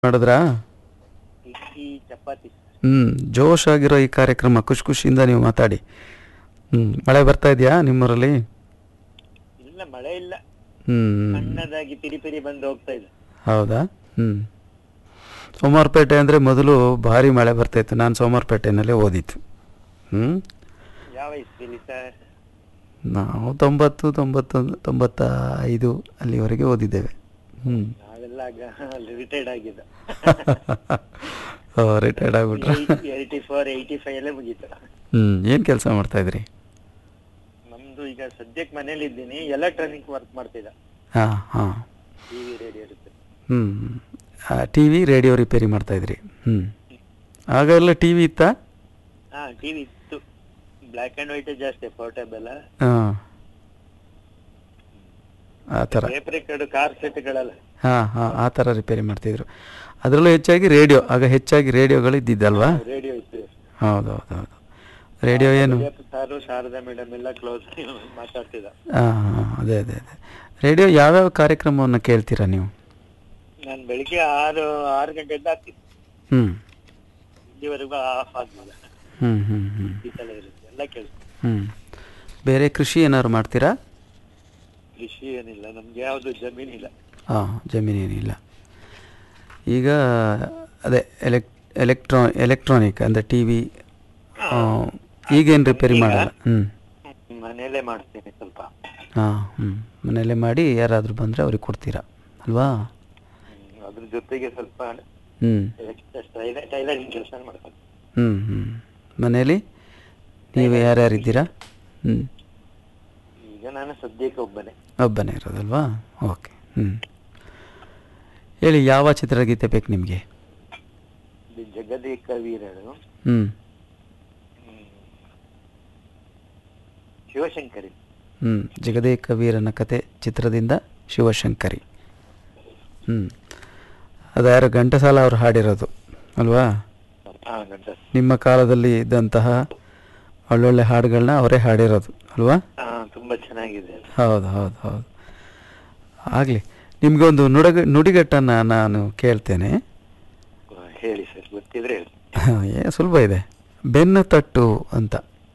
ಮಾಡಿದ್ರಾ ಇಡ್ಲಿ ಚಪಾತಿ ಹ್ಞೂ ಜೋಶ್ ಆಗಿರೋ ಈ ಕಾರ್ಯಕ್ರಮ ಖುಷಿ ಖುಷಿಯಿಂದ ನೀವು ಮಾತಾಡಿ ಹ್ಞೂ ಮಳೆ ಬರ್ತಾ ಇದೆಯಾ ನಿಮ್ಮೂರಲ್ಲಿ ಇಲ್ಲ ಮಳೆ ಇಲ್ಲ ಹ್ಞೂ ಸಣ್ಣದಾಗಿ ಪಿರಿ ಪಿರಿ ಬಂದು ಹೋಗ್ತಾ ಇದೆ ಹೌದಾ ಹ್ಞೂ ಸೋಮವಾರಪೇಟೆ ಅಂದರೆ ಮೊದಲು ಭಾರಿ ಮಳೆ ಬರ್ತಾಯಿತ್ತು ನಾನು ಸೋಮವಾರಪೇಟೆನಲ್ಲೇ ಓದಿತ್ತು ಹ್ಞೂ ಯಾವ ಇಸ್ವಿಲಿ ಸರ್ ನಾವು ತೊಂಬತ್ತು ತೊಂಬತ್ತೊಂದು ತೊಂಬತ್ತ ಐದು ಅಲ್ಲಿವರೆಗೆ ಓದಿದ್ದೇವೆ ಹ್ಞೂ ನಾವೆಲ್ಲ ರಿಟೈರ್ಡ್ ಆಗಿದೆ ರಿಟೈರ್ಡ್ ಆಗ್ಬಿಟ್ರೆ ಏಯ್ಟಿ ಫೋರ್ ಏಯ್ಟಿ ಫೈವ್ ಅಲ್ಲೇ ಮುಗೀತು ಹ್ಞೂ ಏನು ಕೆಲಸ ಮಾಡ್ತಾಯಿದ್ರಿ ನಮ್ದು ಈಗ ಸದ್ಯಕ್ಕೆ ಮನೇಲಿ ಇದ್ದೀನಿ ಎಲೆಕ್ಟ್ರಾನಿಕ್ ವರ್ಕ್ ಮಾಡ್ತಿದ್ದ ಹಾಂ ಹಾಂ ಟಿವಿ ರೇಡಿಯೋ ಇರುತ್ತೆ ಹ್ಞೂ ಟಿ ವಿ ರೇಡಿಯೋ ರಿಪೇರಿ ಮಾಡ್ತಾಯಿದ್ರಿ ಹ್ಞೂ ಆಗೆಲ್ಲ ಟಿ ವಿ ಇತ್ತಾ ಹಾ ಟಿವಿ ಇತ್ತು ಬ್ಲ್ಯಾಕ್ ಅಂಡ್ ವೈಟ್ ಜಾಸ್ತಿ ಪೋರ್ಟೇಬಲ್ ಹಾಂ ಆ ಥರ ಟೇಪ್ ರೆಕಾರ್ಡ್ ಕಾರ್ ಸೆಟ್ಗಳೆಲ್ಲ ಹಾಂ ಹಾಂ ಆ ಥರ ರಿಪೇರಿ ಮಾಡ್ತಿದ್ರು ಅದರಲ್ಲೂ ಹೆಚ್ಚಾಗಿ ರೇಡಿಯೋ ಆಗ ಹೆಚ್ಚಾಗಿ ರೇಡಿಯೋಗಳು ಇದ್ದಿದ್ದಲ್ವಾ ರೇಡಿಯೋ ಇತ್ತು ಹೌದು ಹೌದು ಹೌದು ರೇಡಿಯೋ ಏನು ಸಾರು ಶಾರದಾ ಮೇಡಮ್ ಎಲ್ಲ ಕ್ಲೋಸ್ ಮಾತಾಡ್ತಿದ್ದ ಹಾಂ ಹಾಂ ಅದೇ ಅದೇ ಅದೇ ರೇಡಿಯೋ ಯಾವ್ಯಾವ ಕಾರ್ಯಕ್ರಮವನ್ನು ಕೇಳ್ತೀರಾ ನೀವು ನಾನು ಬೆಳಿಗ್ಗೆ ಆರು ಆರು ಗಂಟೆಯಿಂದ ಹಾಕ್ತಿದ್ದೆ ಹ್ಞೂ ಇಲ್ಲಿವರೆಗೂ ಆಫ್ ಆಗ್ಲಿಲ್ಲ ಹ್ಞೂ ಹ್ಞೂ ಹ್ಞೂ ಈ ಥರ ಇರುತ್ತೆ ಎಲ್ಲ ಕೆಲಸ ಹ್ಞೂ ಬೇರೆ ಕೃಷಿ ಏನಾದ್ರು ಮಾಡ್ತೀರಾ ಕೃಷಿ ಏನಿಲ್ಲ ನಮ್ಗೆ ಯಾವುದು ಜಮೀನಿಲ್ಲ ಹಾಂ ಜಮೀನೇನಿಲ್ಲ ಈಗ ಅದೇ ಎಲೆಕ್ ಎಲೆಕ್ಟ್ರಾ ಎಲೆಕ್ಟ್ರಾನಿಕ್ ಅಂದರೆ ಟಿ ವಿ ಈಗೇನು ರಿಪೇರಿ ಮಾಡಲ್ಲ ಹ್ಞೂ ಮನೆಯಲ್ಲೇ ಮಾಡ್ತೀನಿ ಸ್ವಲ್ಪ ಹಾಂ ಹ್ಞೂ ಮನೆಯಲ್ಲೇ ಮಾಡಿ ಯಾರಾದರೂ ಬಂದರೆ ಅವ್ರಿಗೆ ಕೊಡ್ತೀರಾ ಅಲ್ವಾ ಹ್ಮ್, ಅದ್ರ ಜೊತೆಗೆ ಸ್ವಲ್ಪ ಹ್ಞೂ ಟೈಲರಿಂಗ್ ಕೆಲಸ ಮಾಡ್ತೀನಿ ಹ್ಞೂ ಹ್ಞೂ ಮನೇಲಿ ನೀವು ಯಾರ್ಯಾರಿದ್ದೀರಾ ಹ್ಞೂ ಈಗ ನಾನು ಸದ್ಯಕ್ಕೆ ಒಬ್ಬನೇ ಒಬ್ಬನೇ ಇರೋದಲ್ವಾ ಓಕೆ ಹ್ಞೂ ಹೇಳಿ ಯಾವ ಚಿತ್ರಗೀತೆ ಬೇಕು ನಿಮಗೆ ಇದು ಜಗದೇಕ ವೀರರು ಹ್ಞೂ ಹ್ಮ್, ಶಿವಶಂಕರಿ ಹ್ಞೂ ಜಗದೇಕ ವೀರನ ಕತೆ ಚಿತ್ರದಿಂದ ಶಿವಶಂಕರಿ ಹ್ಞೂ ಅದು ಯಾರು ಘಂಟಸಾಲ ಅವ್ರು ಹಾಡಿರೋದು ಅಲ್ವಾ ಹಾ ಗಂಟ ನಿಮ್ಮ ಕಾಲದಲ್ಲಿ ಇದ್ದಂತಹ ಒಳ್ಳೊಳ್ಳೆ ಹಾಡುಗಳನ್ನ ಅವರೇ ಹಾಡಿರೋದು ಅಲ್ವಾ ಹಾ ತುಂಬಾ ಚೆನ್ನಾಗಿದೆ ಹೌದು ಹೌದು ಹೌದು ಆಗಲಿ ನಿಮಗೊಂದು ನುಡಗ ನುಡಿಗಟ್ಟನ್ನು ನಾನು ಕೇಳ್ತೇನೆ ಹೇಳಿ ಸರ್ ಗೊತ್ತಿದ್ರೆ ಹೇಳಿ ಏ ಸುಲಭ ಇದೆ ಬೆನ್ನು ತಟ್ಟು ಅಂತ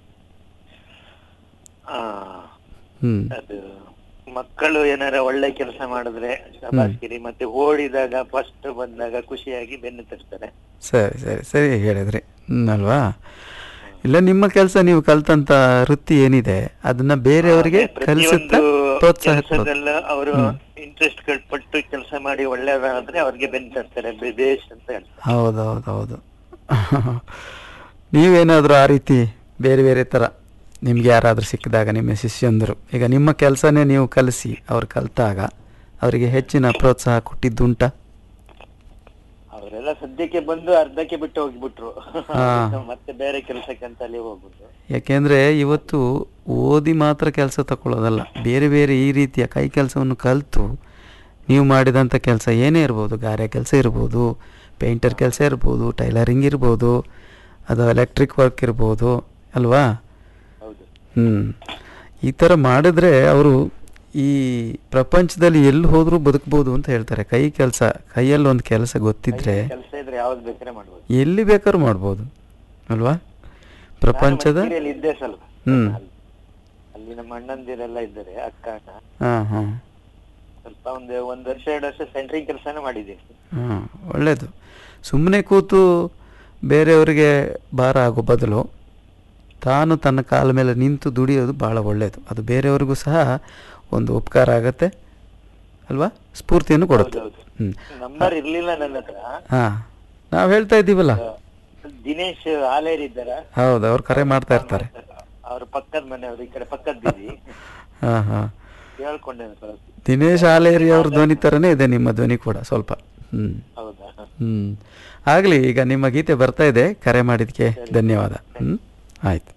ಆ ಹ್ಞೂ ಅದು ಮಕ್ಕಳು ಏನಾರ ಒಳ್ಳೆ ಕೆಲಸ ಮಾಡಿದ್ರೆ ಶಬಾಸ್ಕಿರಿ ಮತ್ತೆ ಓಡಿದಾಗ ಫಸ್ಟ್ ಬಂದಾಗ ಖುಷಿಯಾಗಿ ಬೆನ್ನು ತರ್ತಾರೆ ಸರಿ ಸರಿ ಸರಿ ಹೇಳಿದ್ರಿ ಹ್ಮ್, ಅಲ್ವಾ ಇಲ್ಲ ನಿಮ್ಮ ಕೆಲಸ ನೀವು ಕಲ್ತಂತ ವೃತ್ತಿ ಏನಿದೆ ಅದನ್ನ ಬೇರೆಯವರಿಗೆ ಕಲಿಸುತ್ತಾ ಪ್ರೋತ್ಸಾಹ ಕೊಡೋದು ಕೆಲಸದಲ್ಲ ಅವರು ಇಂಟ್ರೆಸ್ಟ್ ಪಟ್ಟು ಕೆಲಸ ಮಾಡಿ ಒಳ್ಳೆಯದಾದ್ರೆ ಅವ್ರಿಗೆ ಬೆನ್ನು ತರ್ತಾರೆ ಬೆ- ಬೇಷ್ ಅಂತ ಹೇಳ್ತಾರೆ ಹೌದು ಹೌದು ಹೌದು ನೀವೇನಾದರೂ ಆ ರೀತಿ ಬೇರೆ ಬೇರೆ ಥರ ನಿಮ್ಗೆ ಯಾರಾದರೂ ಸಿಕ್ಕಿದಾಗ ನಿಮ್ಮ ಶಿಷ್ಯಂದರು ಈಗ ನಿಮ್ಮ ಕೆಲಸನೇ ನೀವು ಕಲಿಸಿ ಅವ್ರು ಕಲಿತಾಗ ಅವರಿಗೆ ಹೆಚ್ಚಿನ ಪ್ರೋತ್ಸಾಹ ಕೊಟ್ಟಿದ್ದುಂಟಾ ಅವರೆಲ್ಲ ಸದ್ಯಕ್ಕೆ ಬಂದು ಅರ್ಧಕ್ಕೆ ಬಿಟ್ಟು ಹೋಗ್ಬಿಟ್ರು ಹಾ. ಮತ್ತೆ ಬೇರೆ ಕೆಲಸಕ್ಕೆ ಅಂತ ಅಲ್ಲಿ ಹೋಗುದು ಯಾಕೆಂದರೆ ಇವತ್ತು ಓದಿ ಮಾತ್ರ ಕೆಲಸ ತಗೊಳ್ಳೋದಲ್ಲ ಬೇರೆ ಬೇರೆ ಈ ರೀತಿಯ ಕೈ ಕೆಲಸವನ್ನು ಕಲಿತು ನೀವು ಮಾಡಿದಂಥ ಕೆಲಸ ಏನೇ ಇರ್ಬೋದು ಗಾರೆ ಕೆಲಸ ಇರ್ಬೋದು ಪೇಂಟರ್ ಕೆಲಸ ಇರ್ಬೋದು ಟೈಲರಿಂಗ್ ಇರ್ಬೋದು ಅದು ಎಲೆಕ್ಟ್ರಿಕ್ ವರ್ಕ್ ಇರ್ಬೋದು ಅಲ್ವಾ ಹೌದು ಹ್ಞೂ ಈ ಥರ ಮಾಡಿದ್ರೆ ಅವರು ಈ ಪ್ರಪಂಚದಲ್ಲಿ ಎಲ್ಲಿ ಹೋದರೂ ಬದುಕ್ಬೋದು ಅಂತ ಹೇಳ್ತಾರೆ ಕೈ ಕೆಲಸ ಕೈಯಲ್ಲಿ ಒಂದು ಕೆಲಸ ಗೊತ್ತಿದ್ರೆ ಕೆಲಸ ಇದ್ರೆ ಯಾವ್ದು ಬೇಕಾದ್ರೆ ಮಾಡ್ಬೋದು ಎಲ್ಲಿ ಬೇಕಾದ್ರೂ ಮಾಡ್ಬೋದು ಅಲ್ವಾ ಪ್ರಪಂಚದ ನಾನು ಮಡಿಕೇರಿಯಲ್ಲಿ ಇದ್ದೆ ಸ್ವಲ್ಪ ಹ್ಮ್. ಅಲ್ಲಿ- ಅಲ್ಲಿ ನಮ್ಮ ಅಣ್ಣಂದಿರೆಲ್ಲ ಇದ್ದಾರೆ ಅಕ್ಕ ಅಣ್ಣ ಹಾಂ ಹಾಂ ಸ್ವಲ್ಪ ಒಂದು ಒಂದ್ ವರ್ಷ ಎರಡು ವರ್ಷ ಸೆಂಟ್ರಿಂಗ್ ಕೆಲಸನೂ ಮಾಡಿದ್ದೀನಿ ಹಾಂ ಒಳ್ಳೆಯದು ಸುಮ್ಮನೆ ಕೂತು ಬೇರೆಯವರಿಗೆ ಭಾರ ಆಗೋ ಬದಲು ತಾನು ತನ್ನ ಕಾಲ ಮೇಲೆ ನಿಂತು ದುಡಿಯೋದು ಭಾಳ ಒಳ್ಳೆಯದು ಅದು ಬೇರೆಯವ್ರಿಗೂ ಸಹ ಒಂದು ಉಪಕಾರ ಆಗತ್ತೆ ಅಲ್ವಾ ಸ್ಫೂರ್ತಿಯನ್ನು ಕೊಡುತ್ತೆ ಹೌದೌದು. ಹ್ಞೂ ನಂಬರ್ ಇರ್ಲಿಲ್ಲ ನನ್ನ ಹತ್ರ ಹಾಂ ನಾವು ಹೇಳ್ತಾ ಇದ್ದೀವಲ್ಲ ದಿನೇಶ್ ಆಲೇರ್ ಇದ್ದಾರ ಹೌದು ಅವ್ರು ಕರೆ ಮಾಡ್ತಾ ಇರ್ತಾರೆ ಅವ್ರ ಪಕ್ಕದ ಮನೆಯವರು ಈ ಕಡೆ ಪಕ್ಕದ ಬೀದಿ ಹಾಂ ಹಾಂ ಕೇಳ್ಕೊಂಡೆ ಸ್ವಲ್ಪ ದಿನೇಶ್ ಆಲೇರಿ ಅವ್ರ ಧ್ವನಿ ಥರನೇ ಇದೆ ನಿಮ್ಮ ಧ್ವನಿ ಕೂಡ ಸ್ವಲ್ಪ ಹ್ಞೂ ಹೌದಾ ಹ್ಞೂ ಆಗಲಿ ಈಗ ನಿಮ್ಮ ಗೀತೆ ಬರ್ತಾ ಇದೆ ಕರೆ ಮಾಡಿದ್ದಕ್ಕೆ ಧನ್ಯವಾದ ಹ್ಞೂ ಆಯ್ತು